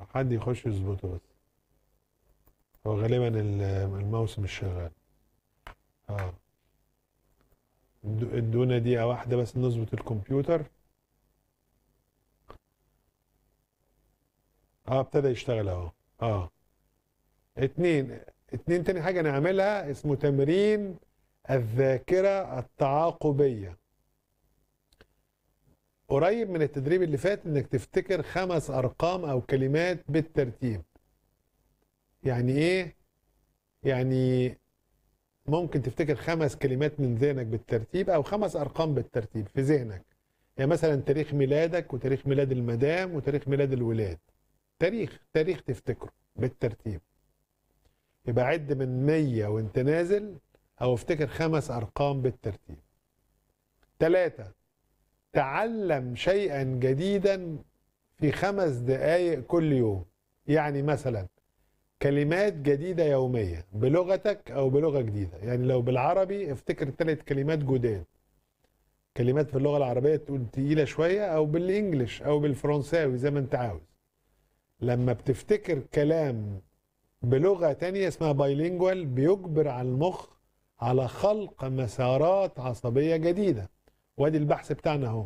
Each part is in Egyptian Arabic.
حد يخش يظبطه بس هو غالبا ال- الماوس مش شغال اه اد- ادونا دقيقة واحدة بس نظبط الكمبيوتر اه ابتدى يشتغل اهو اه اتنين اتنين تاني حاجة نعملها اسمه تمرين الذاكرة التعاقبية قريب من التدريب اللي فات انك تفتكر خمس ارقام او كلمات بالترتيب يعني ايه يعني ممكن تفتكر خمس كلمات من ذهنك بالترتيب او خمس ارقام بالترتيب في ذهنك يعني مثلا تاريخ ميلادك وتاريخ ميلاد المدام وتاريخ ميلاد الولاد تاريخ تاريخ تفتكره بالترتيب يبقى عد من 100 وانت نازل او افتكر خمس ارقام بالترتيب ثلاثة تعلم شيئا جديدا في خمس دقائق كل يوم يعني مثلا كلمات جديدة يومية بلغتك أو بلغة جديدة يعني لو بالعربي افتكر ثلاث كلمات جداد كلمات في اللغة العربية تقول تقيلة شوية أو بالإنجليش أو بالفرنساوي زي ما أنت عاوز لما بتفتكر كلام بلغة تانية اسمها بايلينجوال بيجبر على المخ على خلق مسارات عصبية جديدة وادي البحث بتاعنا اهو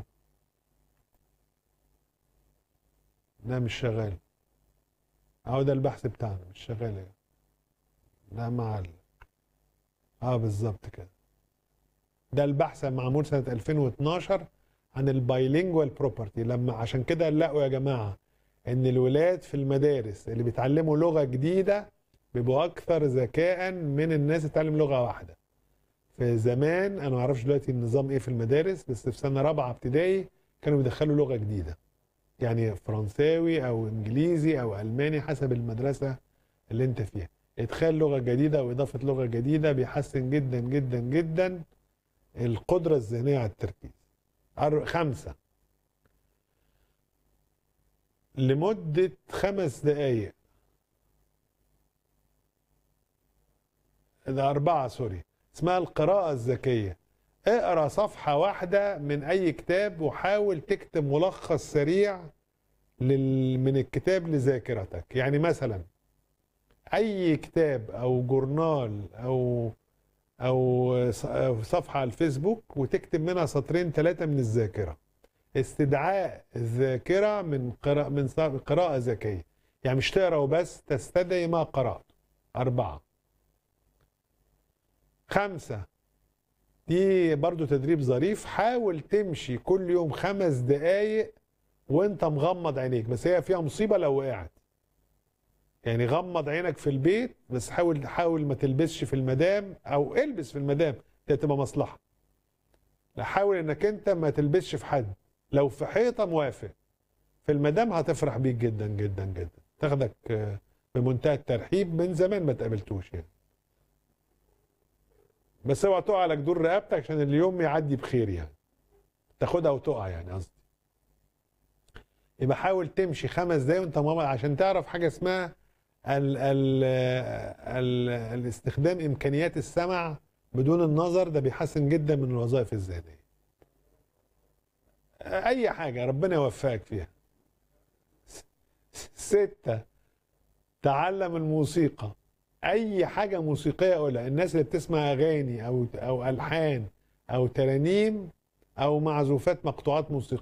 ده مش شغال اهو ده البحث بتاعنا مش شغال اهي. ده معلم اه بالظبط كده ده البحث معمول سنة 2012 عن البايلينجوال بروبرتي لما عشان كده لقوا يا جماعة ان الولاد في المدارس اللي بيتعلموا لغة جديدة بيبقوا اكثر ذكاء من الناس اللي بتتعلم لغة واحدة في زمان انا ما اعرفش دلوقتي النظام ايه في المدارس بس في سنه رابعه ابتدائي كانوا بيدخلوا لغه جديده يعني فرنساوي او انجليزي او الماني حسب المدرسه اللي انت فيها ادخال لغه جديده او اضافه لغه جديده بيحسن جدا جدا جدا القدره الذهنيه على التركيز أر- خمسه لمده خمس دقائق ده أربعة سوري اسمها القراءة الذكية اقرا صفحة واحدة من أي كتاب وحاول تكتب ملخص سريع لل... من الكتاب لذاكرتك يعني مثلا أي كتاب أو جورنال أو أو ص- أو صفحة على الفيسبوك وتكتب منها سطرين ثلاثة من الذاكرة استدعاء الذاكرة من قراءة من ص- قراءة ذكية يعني مش تقرا وبس تستدعي ما قرأت أربعة خمسة دي برضو تدريب ظريف حاول تمشي كل يوم خمس دقايق وانت مغمض عينيك بس هي فيها مصيبة لو وقعت يعني غمض عينك في البيت بس حاول حاول ما تلبسش في المدام او البس في المدام دي هتبقى مصلحة لا حاول انك انت ما تلبسش في حد لو في حيطة موافق في المدام هتفرح بيك جدا جدا جدا تاخدك آه، بمنتهى الترحيب من زمان ما تقابلتوش يعني بس اوعى تقع على جدور رقبتك عشان اليوم يعدي بخير يعني تاخدها وتقع يعني قصدي يبقى حاول تمشي خمس دقايق وانت مغمض عشان تعرف حاجه اسمها ال ال ال الاستخدام امكانيات السمع بدون النظر ده بيحسن جدا من الوظائف الذهنيه اي حاجه ربنا يوفقك فيها س- ستة تعلم الموسيقى اي حاجه موسيقيه قولها الناس اللي بتسمع اغاني او او الحان او ترانيم او معزوفات مقطوعات موسيقيه